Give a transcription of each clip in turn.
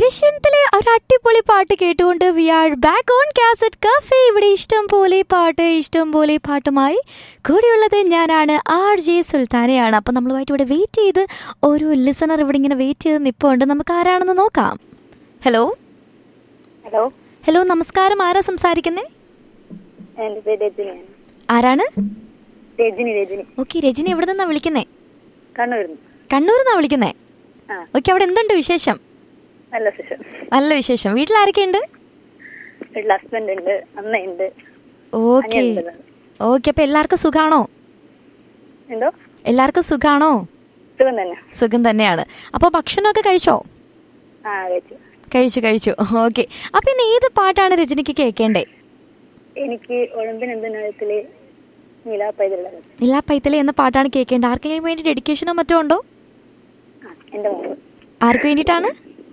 ദൃശ്യത്തിലെ ഒരു അടിപൊളി പാട്ട് കേട്ടുകൊണ്ട് we are back on cassette cafe ഇവിടെ ഇഷ്ടം പോലെ പാട്ട് ഇഷ്ടം പോലെ പാട്ടുമായി കൂടെയുള്ളത് ഞാനാണ് ആർ ജെ സുൽത്താനയാണ് അപ്പം നമ്മളുമായിട്ട് ഇവിടെ വെയിറ്റ് ചെയ്ത് ഒരു ലിസണർ ഇവിടെ ഇങ്ങനെ വെയിറ്റ് ചെയ്ത് നിൽപ്പുണ്ട് നമുക്ക് ആരാണെന്ന് നോക്കാം ഹലോ ഹലോ ഹലോ നമസ്കാരം ആരാ സംസാരിക്കുന്നേ എൻ്റെ പേര് രജനിയാണ് ആരാണ് രജനി രജനി ഓക്കെ രജനി എവിടെ നിന്നാ വിളിക്കുന്നേ കണ്ണൂരിന്ന് കണ്ണൂരിൽ നിന്നാ വിളിക്കുന്നേ ആ ഓക്കെ അവിടെ എന്തുണ്ട് വിശേഷം നല്ല ശേഷം നല്ല വിശേഷം വീട്ടിൽ ആരൊക്കെയുണ്ട് വീട്ടിൽ ഹസ്ബൻഡ് ഉണ്ട് അമ്മയുണ്ട് ഓക്കെ അനിയനുണ്ട്. ഓക്കെ അപ്പൊ എല്ലാവർക്കും സുഖാണോ എന്തോ എല്ലാവർക്കും സുഖാണോ സുഖം തന്നെ സുഖം തന്നെയാണ് അപ്പോൾ ഭക്ഷണമൊക്കെ കഴിച്ചോ ആ കഴിച്ചു കഴിച്ചു കഴിച്ചു ഓക്കെ അപ്പൊ ഇന്ന് ഏത് പാട്ടാണ് രജനിക്ക് കേൾക്കേണ്ടേ എനിക്ക് ഒളിമ്പിൻ എന്തിനകത്തില് നീലാ പൈതലുള്ളത് നിലാ പൈത്തലെ എന്ന പാട്ടാണ് കേൾക്കേണ്ടത് ആർക്കെങ്കിലും വേണ്ടി ഡെഡിക്കേഷനോ മറ്റോ ഉണ്ടോ ആ എൻ്റെ മോള് ആർക്ക് വേണ്ടിയിട്ടാണ്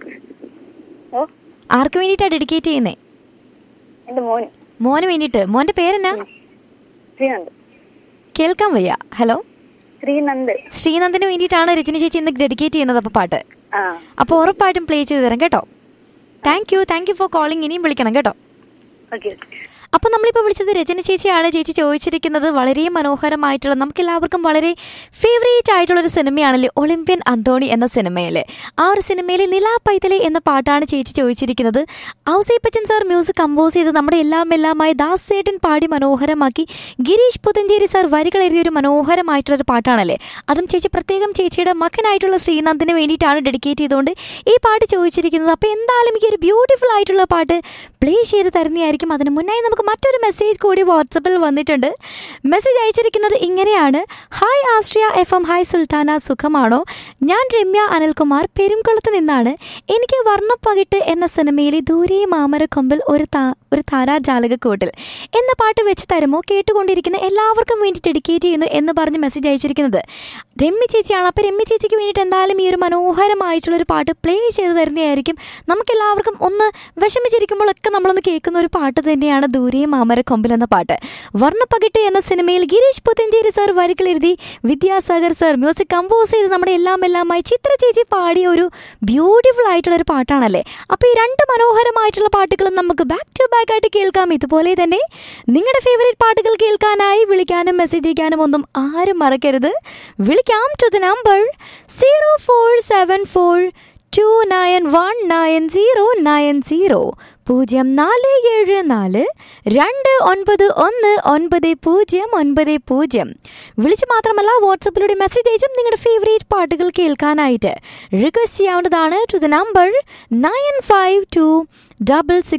ഓ ആർക്ക് വേണ്ടിയിട്ടാണ് ഡെഡിക്കേറ്റ് ചെയ്യുന്നേ എൻ്റെ മോന് മോന് വേണ്ടിയിട്ട് മോന്റെ പേരെന്നാ ശ്രീനന്ദ് കേൾക്കാൻ വയ്യ ഹലോ ശ്രീനന്ദ് ശ്രീനന്ദിന് വേണ്ടിയിട്ടാണ് രജനി ചേച്ചി ഇന്ന് ഡെഡിക്കേറ്റ് ചെയ്യുന്നത് അപ്പോൾ പാട്ട് ആ അപ്പോൾ ഉറപ്പായിട്ടും പ്ലേ ചെയ്ത് തരാം കേട്ടോ thank you thank you for calling ഇനിയും വിളിക്കണം കേട്ടോ ഓക്കെ അപ്പോൾ നമ്മളിപ്പോൾ വിളിച്ചത് രചന ചേച്ചിയാണ് ചേച്ചി ചോദിച്ചിരിക്കുന്നത് വളരെ മനോഹരമായിട്ടുള്ള നമുക്ക് എല്ലാവർക്കും വളരെ ഫേവറേറ്റ് ആയിട്ടുള്ള ഒരു സിനിമയാണല്ലേ ഒളിമ്പ്യൻ അന്തോണി എന്ന സിനിമയിലെ ആ ഒരു സിനിമയിലെ നിലാ പൈതലെ എന്ന പാട്ടാണ് ചേച്ചി ചോദിച്ചിരിക്കുന്നത് ഔസേപ്പച്ചൻ സാർ മ്യൂസിക് കമ്പോസ് ചെയ്ത് നമ്മുടെ എല്ലാം എല്ലാമായി ദാസ് സേട്ടൻ പാടി മനോഹരമാക്കി ഗിരീഷ് പുത്തഞ്ചേരി സാർ വരികൾ എഴുതിയൊരു മനോഹരമായിട്ടുള്ള ഒരു പാട്ടാണല്ലേ അതും ചേച്ചി പ്രത്യേകം ചേച്ചിയുടെ മകനായിട്ടുള്ള ശ്രീനന്ദിന് വേണ്ടിയിട്ടാണ് ഡെഡിക്കേറ്റ് ചെയ്തുകൊണ്ട് ഈ പാട്ട് ചോദിച്ചിരിക്കുന്നത് അപ്പോൾ എന്തായാലും എനിക്ക് ഒരു ബ്യൂട്ടിഫുൾ ആയിട്ടുള്ള പാട്ട് പ്ലേ ചെയ്ത് തരുന്നതായിരിക്കും അതിന് മുന്നായി നമുക്ക് മറ്റൊരു മെസ്സേജ് കൂടി വാട്സപ്പിൽ വന്നിട്ടുണ്ട് മെസ്സേജ് അയച്ചിരിക്കുന്നത് ഇങ്ങനെയാണ് ഹായ് ആസ്ട്രിയ എഫ് എം ഹായ് സുൽത്താന സുഖമാണോ ഞാൻ രമ്യ അനിൽകുമാർ പെരുംകുളത്ത് നിന്നാണ് എനിക്ക് വർണ്ണപ്പകിട്ട് എന്ന സിനിമയിലെ ദൂരെ മാമരക്കൊമ്പിൽ ഒരു താ ഒരു താരാജാലകക്കൂട്ടിൽ എന്ന പാട്ട് വെച്ച് തരുമോ കേട്ടുകൊണ്ടിരിക്കുന്ന എല്ലാവർക്കും വേണ്ടി ഡെഡിക്കേറ്റ് ചെയ്യുന്നു എന്ന് പറഞ്ഞ് മെസ്സേജ് അയച്ചിരിക്കുന്നത് രമ്യ ചേച്ചിയാണ് അപ്പോൾ രമ്യ ചേച്ചിക്ക് വേണ്ടിയിട്ട് എന്തായാലും ഈ ഒരു മനോഹരമായിട്ടുള്ള ഒരു പാട്ട് പ്ലേ ചെയ്ത് തരുന്നതായിരിക്കും നമുക്കെല്ലാവർക്കും ഒന്ന് വിഷമിച്ചിരിക്കുമ്പോഴൊക്കെ നമ്മളൊന്ന് കേൾക്കുന്ന ഒരു പാട്ട് തന്നെയാണ് ദൂരെ മാമരക്കൊമ്പിൽ എന്ന പാട്ട് വർണ്ണപ്പകിട്ട് എന്ന സിനിമയിൽ ഗിരീഷ് പുത്തഞ്ചേരി സാർ വരികൾ എഴുതി വിദ്യാസാഗർ സാർ മ്യൂസിക് കമ്പോസ് ചെയ്ത് നമ്മുടെ എല്ലാം എല്ലാമായി ചിത്ര ചേച്ചി പാടിയ ഒരു ബ്യൂട്ടിഫുൾ ആയിട്ടുള്ള ഒരു പാട്ടാണല്ലേ അപ്പോൾ ഈ രണ്ട് മനോഹരമായിട്ടുള്ള പാട്ടുകളും നമുക്ക് ബാക്ക് ടു ബാക്ക് ആയിട്ട് കേൾക്കാം ഇതുപോലെ തന്നെ നിങ്ങളുടെ ഫേവറേറ്റ് പാട്ടുകൾ കേൾക്കാനായി വിളിക്കാനും മെസ്സേജ് അയക്കാനും ഒന്നും ആരും മറക്കരുത് വിളിക്കാം to the number zero four seven four two nine one nine zero nine zero പൂജ്യം നാല് ഏഴ് നാല് രണ്ട് ഒൻപത് ഒന്ന് ഒൻപത് പൂജ്യം ഒൻപത് പൂജ്യം വിളിച്ച് മാത്രമല്ല വാട്സപ്പിലൂടെ മെസ്സേജ് അയച്ചും നിങ്ങളുടെ ഫേവറേറ്റ് പാട്ടുകൾ കേൾക്കാനായിട്ട് റിക്വസ്റ്റ് ചെയ്യാവുന്നതാണ് to the number nine five two double six